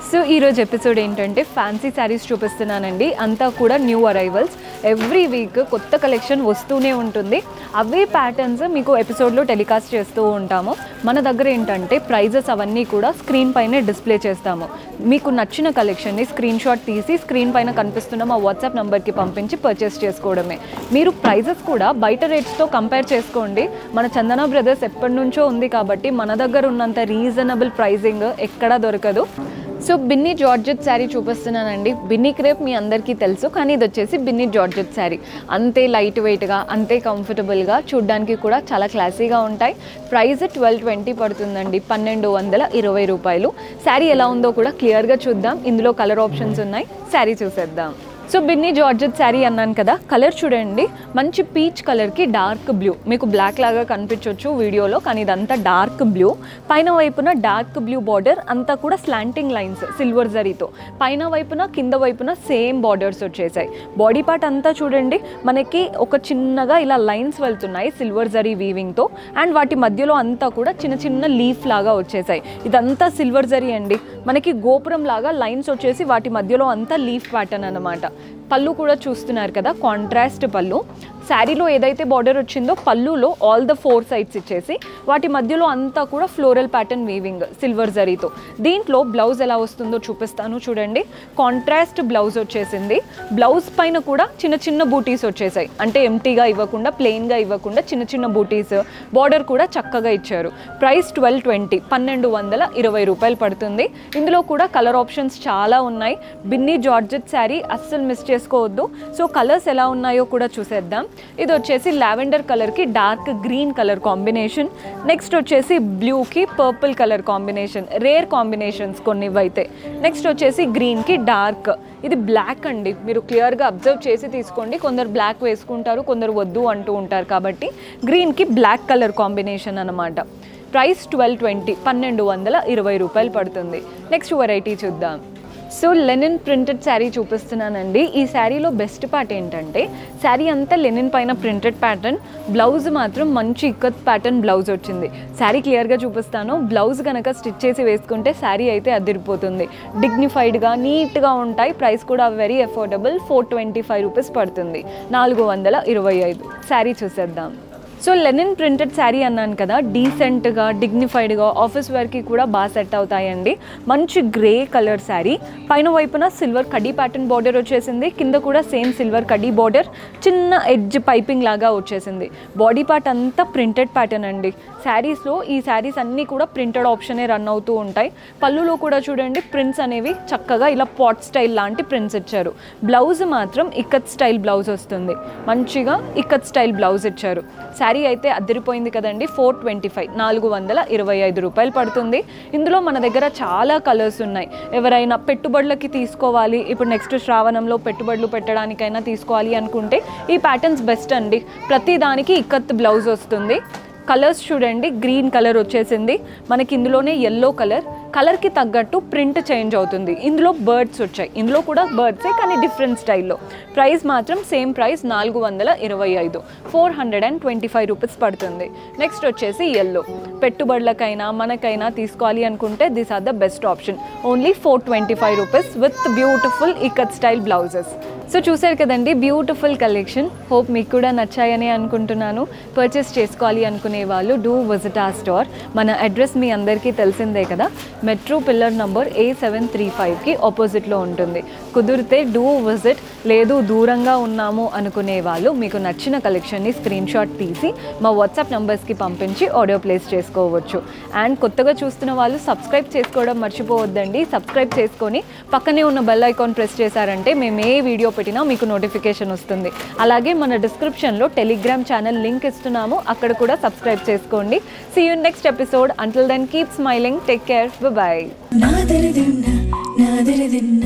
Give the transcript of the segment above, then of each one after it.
so ఈరోజు episode ఏంటంటే fancy saris చూపిస్తున్నానండి అంతా కూడా న్యూ అరైవల్స్ ఎవ్రీ వీక్ కొత్త కలెక్షన్ వస్తూనే ఉంటుంది అవే ప్యాటర్న్స్ మీకు ఎపిసోడ్లో టెలికాస్ట్ చేస్తూ ఉంటాము మన దగ్గర ఏంటంటే ప్రైజెస్ అవన్నీ కూడా స్క్రీన్ పైనే డిస్ప్లే చేస్తాము మీకు నచ్చిన కలెక్షన్ని స్క్రీన్ షాట్ తీసి స్క్రీన్ పైన కనిపిస్తున్న మా వాట్సాప్ నెంబర్కి పంపించి పర్చేస్ చేసుకోవడమే మీరు ప్రైజెస్ కూడా బయట రేట్స్తో కంపేర్ చేసుకోండి మన చందన బ్రదర్స్ ఎప్పటి నుంచో ఉంది కాబట్టి మన దగ్గర ఉన్నంత రీజనబుల్ ప్రైజింగ్ ఎక్కడా దొరకదు సో బిన్నీ జార్జెట్ శారీ చూపిస్తున్నానండి బిన్నీ క్రేప్ మీ అందరికీ తెలుసు కానీ ఇది వచ్చేసి బిన్నీ జార్జెట్ శారీ అంతే లైట్ వెయిట్గా అంతే కంఫర్టబుల్గా చూడ్డానికి కూడా చాలా క్లాసీగా ఉంటాయి ప్రైస్ ట్వెల్వ్ ట్వంటీ పడుతుందండి పన్నెండు వందల ఇరవై రూపాయలు శారీ ఎలా ఉందో కూడా క్లియర్గా చూద్దాం ఇందులో కలర్ ఆప్షన్స్ ఉన్నాయి శారీ చూసేద్దాం సో బిన్నీ జార్జెట్ శారీ అన్నాను కదా కలర్ చూడండి మంచి పీచ్ కలర్కి డార్క్ బ్లూ మీకు బ్లాక్ లాగా కనిపించవచ్చు వీడియోలో కానీ ఇదంతా డార్క్ బ్లూ పైన వైపున డార్క్ బ్లూ బార్డర్ అంతా కూడా స్లాంటింగ్ లైన్స్ సిల్వర్ జరీతో పైన వైపున కింద వైపున సేమ్ బార్డర్స్ వచ్చేసాయి బాడీ పార్ట్ అంతా చూడండి మనకి ఒక చిన్నగా ఇలా లైన్స్ వెళ్తున్నాయి సిల్వర్ జరీ వీవింగ్తో అండ్ వాటి మధ్యలో అంతా కూడా చిన్న చిన్న లీఫ్ లాగా వచ్చేసాయి ఇదంతా సిల్వర్ జరీ అండి మనకి గోపురం లాగా లైన్స్ వచ్చేసి వాటి మధ్యలో అంతా లీఫ్ ప్యాటర్న్ అనమాట పళ్ళు కూడా చూస్తున్నారు కదా కాంట్రాస్ట్ పళ్ళు శారీలో ఏదైతే బార్డర్ వచ్చిందో పళ్ళులో ఆల్ ద ఫోర్ సైడ్స్ ఇచ్చేసి వాటి మధ్యలో అంతా కూడా ఫ్లోరల్ ప్యాటర్న్ వీవింగ్ సిల్వర్ జరీతో దీంట్లో బ్లౌజ్ ఎలా వస్తుందో చూపిస్తాను చూడండి కాంట్రాస్ట్ బ్లౌజ్ వచ్చేసింది బ్లౌజ్ పైన కూడా చిన్న చిన్న బూటీస్ వచ్చేసాయి అంటే ఎంటీగా ఇవ్వకుండా ప్లెయిన్గా ఇవ్వకుండా చిన్న చిన్న బూటీస్ బార్డర్ కూడా చక్కగా ఇచ్చారు ప్రైస్ ట్వెల్వ్ ట్వంటీ పన్నెండు వందల ఇరవై రూపాయలు పడుతుంది ఇందులో కూడా కలర్ ఆప్షన్స్ చాలా ఉన్నాయి బిన్నీ జార్జెట్ శారీ అస్సలు మిస్ చేసుకోవద్దు సో కలర్స్ ఎలా ఉన్నాయో కూడా చూసేద్దాం ఇది వచ్చేసి లావెండర్ కలర్కి dark green colour combination next వచ్చేసి బ్లూకి purple colour combination rare combinations కొన్ని ఇవైతే నెక్స్ట్ వచ్చేసి గ్రీన్కి డార్క్ ఇది బ్లాక్ అండి మీరు క్లియర్గా అబ్జర్వ్ చేసి తీసుకోండి కొందరు బ్లాక్ వేసుకుంటారు కొందరు వద్దు అంటూ ఉంటారు కాబట్టి గ్రీన్కి బ్లాక్ కలర్ కాంబినేషన్ అనమాట ప్రైస్ ట్వెల్వ్ ట్వంటీ పన్నెండు వందల ఇరవై రూపాయలు పడుతుంది నెక్స్ట్ వెరైటీ చూద్దాం సో లెనిన్ ప్రింటెడ్ శారీ చూపిస్తున్నానండి ఈ శారీలో బెస్ట్ పార్ట్ ఏంటంటే శారీ అంతా లెనిన్ పైన ప్రింటెడ్ ప్యాటర్న్ బ్లౌజ్ మాత్రం మంచి ఇక్కత్ ప్యాటర్న్ బ్లౌజ్ వచ్చింది శారీ క్లియర్గా చూపిస్తాను బ్లౌజ్ కనుక స్టిచ్ చేసి వేసుకుంటే శారీ అయితే అదిరిపోతుంది డిగ్నిఫైడ్గా నీట్గా ఉంటాయి ప్రైస్ కూడా very affordable four twenty five rupees పడుతుంది నాలుగు వందల ఇరవై ఐదు శారీ చూసేద్దాం సో లెనిన్ ప్రింటెడ్ శారీ అన్నాను కదా డీసెంట్గా డిగ్నిఫైడ్గా ఆఫీస్ వేర్కి కూడా బాగా సెట్ అవుతాయండి మంచి గ్రే కలర్ శారీ పైన వైపున సిల్వర్ కడీ ప్యాటర్న్ బార్డర్ వచ్చేసింది కింద కూడా సేమ్ సిల్వర్ కడీ బార్డర్ చిన్న ఎడ్జ్ పైపింగ్ లాగా వచ్చేసింది బాడీ పార్ట్ అంతా ప్రింటెడ్ ప్యాటర్న్ అండి శారీస్లో ఈ శారీస్ అన్నీ కూడా ప్రింటెడ్ ఆప్షనే రన్ అవుతూ ఉంటాయి పళ్ళులో కూడా చూడండి ప్రింట్స్ అనేవి చక్కగా ఇలా పాట్ స్టైల్ లాంటి ప్రింట్స్ ఇచ్చారు బ్లౌజ్ మాత్రం ఇక్కత్ స్టైల్ బ్లౌజ్ వస్తుంది మంచిగా ఇక్కత్ స్టైల్ బ్లౌజ్ ఇచ్చారు శారీ అయితే అదిరిపోయింది కదండి ఫోర్ ట్వంటీ ఫైవ్ నాలుగు వందల ఇరవై ఐదు రూపాయలు పడుతుంది ఇందులో మన దగ్గర చాలా కలర్స్ ఉన్నాయి ఎవరైనా పెట్టుబడులకి తీసుకోవాలి ఇప్పుడు నెక్స్ట్ శ్రావణంలో పెట్టుబడులు పెట్టడానికైనా తీసుకోవాలి అనుకుంటే ఈ ప్యాటర్న్స్ బెస్ట్ అండి ప్రతి దానికి ఇక్కత్ బ్లౌజ్ వస్తుంది కలర్స్ చూడండి గ్రీన్ కలర్ వచ్చేసింది మనకి ఇందులోనే ఎల్లో కలర్ కలర్కి తగ్గట్టు ప్రింట్ చేంజ్ అవుతుంది ఇందులో బర్డ్స్ వచ్చాయి ఇందులో కూడా బర్డ్సే కానీ డిఫరెంట్ స్టైల్లో ప్రైస్ మాత్రం సేమ్ ప్రైస్ నాలుగు వందల ఇరవై ఐదు four hundred and twenty five rupees పడుతుంది నెక్స్ట్ వచ్చేసి ఎల్లో పెట్టుబడులకైనా మనకైనా తీసుకోవాలి అనుకుంటే this are the best option only four twenty five rupees with beautiful ikat style blouses so చూసారు కదండి బ్యూటిఫుల్ కలెక్షన్ హోప్ మీకు కూడా నచ్చాయని అనుకుంటున్నాను పర్చేస్ చేసుకోవాలి అనుకునే వాళ్ళు డూ విజిట్ ఆ స్టోర్ మన అడ్రస్ మీ అందరికీ తెలిసిందే కదా metro pillar number A seven three ఫైవ్కి ఆపోజిట్లో ఉంటుంది కుదిరితే డూ విజిట్ లేదు దూరంగా ఉన్నాము అనుకునే వాళ్ళు మీకు నచ్చిన కలెక్షన్ని స్క్రీన్ షాట్ తీసి మా వాట్సాప్ నంబర్స్కి పంపించి ఆడియో ప్లేస్ చేసుకోవచ్చు అండ్ కొత్తగా చూస్తున్న వాళ్ళు సబ్స్క్రైబ్ చేసుకోవడం మర్చిపోవద్దండి సబ్స్క్రైబ్ చేసుకొని పక్కనే ఉన్న బెల్ ఐకాన్ ప్రెస్ చేశారంటే మేము ఏ వీడియో పెట్టినా మీకు నోటిఫికేషన్ వస్తుంది అలాగే మన డిస్క్రిప్షన్లో టెలిగ్రామ్ ఛానల్ లింక్ ఇస్తున్నాము అక్కడ కూడా సబ్స్క్రైబ్ చేసుకోండి see you next episode until then keep smiling take care bye నాదరదిన్న నాదరదిన్న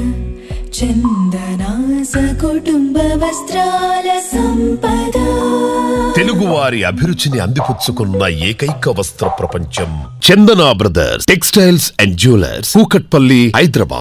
చందనాస కుటుంబ వస్త్రాల సంపద తెలుగువారి అభిరుచిని అందిపుచ్చుకున్న ఏకైక వస్త్ర ప్రపంచం Chandana brothers textiles and jewellers Kukatpally Hyderabad